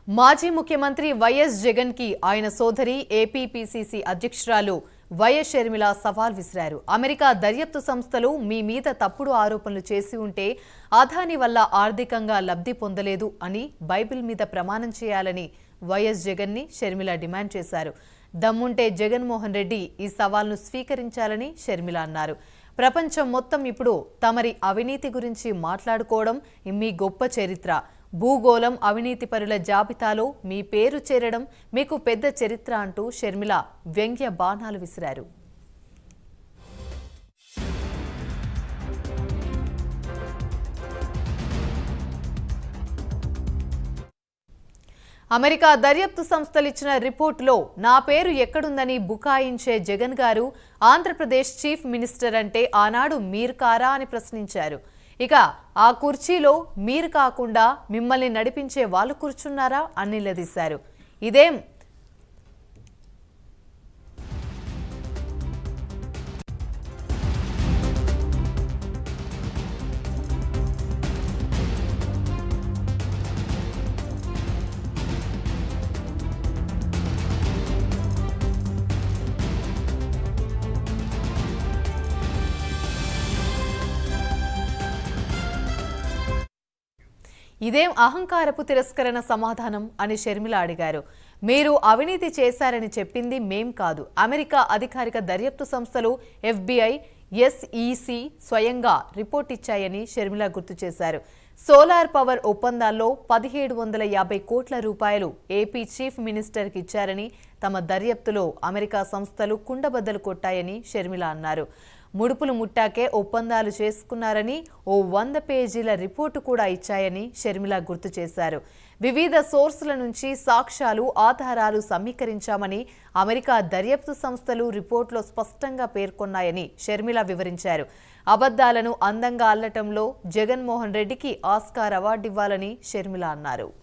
మాజీ ముఖ్యమంత్రి వైఎస్ జగన్ కి ఆయన సోదరి ఏపీపీసీసీ అధ్యక్షురాలు వైఎస్ షర్మిల సవాల్ విసిరారు అమెరికా దర్యాప్తు సంస్థలు మీ మీద తప్పుడు ఆరోపణలు చేసి ఉంటే అదాని వల్ల ఆర్థికంగా లబ్ధి పొందలేదు అని బైబిల్ మీద ప్రమాణం చేయాలని వైఎస్ జగన్ ని షర్మిల డిమాండ్ చేశారు దమ్ముంటే జగన్మోహన్ రెడ్డి ఈ సవాల్ను స్వీకరించాలని షర్మిల అన్నారు ప్రపంచం మొత్తం ఇప్పుడు తమరి అవినీతి గురించి మాట్లాడుకోవడం మీ గొప్ప చరిత్ర భూగోళం అవినీతి పరుల జాబితాలో మీ పేరు చేరడం మీకు పెద్ద చరిత్ర అంటూ షర్మిల వ్యంగ్య బాణాలు విసిరారు అమెరికా దర్యాప్తు సంస్థలు ఇచ్చిన రిపోర్టులో నా పేరు ఎక్కడుందని బుకాయించే జగన్ గారు ఆంధ్రప్రదేశ్ చీఫ్ మినిస్టర్ అంటే ఆనాడు మీరు కారా అని ప్రశ్నించారు ఇక ఆ కుర్చీలో మీరు కాకుండా మిమ్మల్ని నడిపించే వాళ్ళు కూర్చున్నారా అని నిలదీశారు ఇదేం ఇదేం అహంకారపు తిరస్కరణ సమాధానం అని షర్మిల అడిగారు మీరు అవినీతి చేశారని చెప్పింది మేం కాదు అమెరికా అధికారిక దర్యాప్తు సంస్థలు ఎఫ్బిఐ ఎస్ఈసి స్వయంగా రిపోర్ట్ ఇచ్చాయని షర్మిల గుర్తు చేశారు సోలార్ పవర్ ఒప్పందాల్లో పదిహేడు వందల యాభై కోట్ల రూపాయలు ఏపీ చీఫ్ మినిస్టర్కి ఇచ్చారని తమ దర్యాప్తులో అమెరికా సంస్థలు కుండబద్దలు కొట్టాయని షర్మిల అన్నారు ముడుపులు ముట్టాకే ఒప్పందాలు చేసుకున్నారని ఓ వంద పేజీల రిపోర్టు కూడా ఇచ్చాయని షర్మిల గుర్తు చేశారు వివిధ సోర్సుల నుంచి సాక్ష్యాలు ఆధారాలు సమీకరించామని అమెరికా దర్యాప్తు సంస్థలు రిపోర్టులో స్పష్టంగా పేర్కొన్నాయని షర్మిల వివరించారు అబద్దాలను అందంగా అల్లటంలో జగన్మోహన్ రెడ్డికి ఆస్కార్ అవార్డు ఇవ్వాలని షర్మిల అన్నారు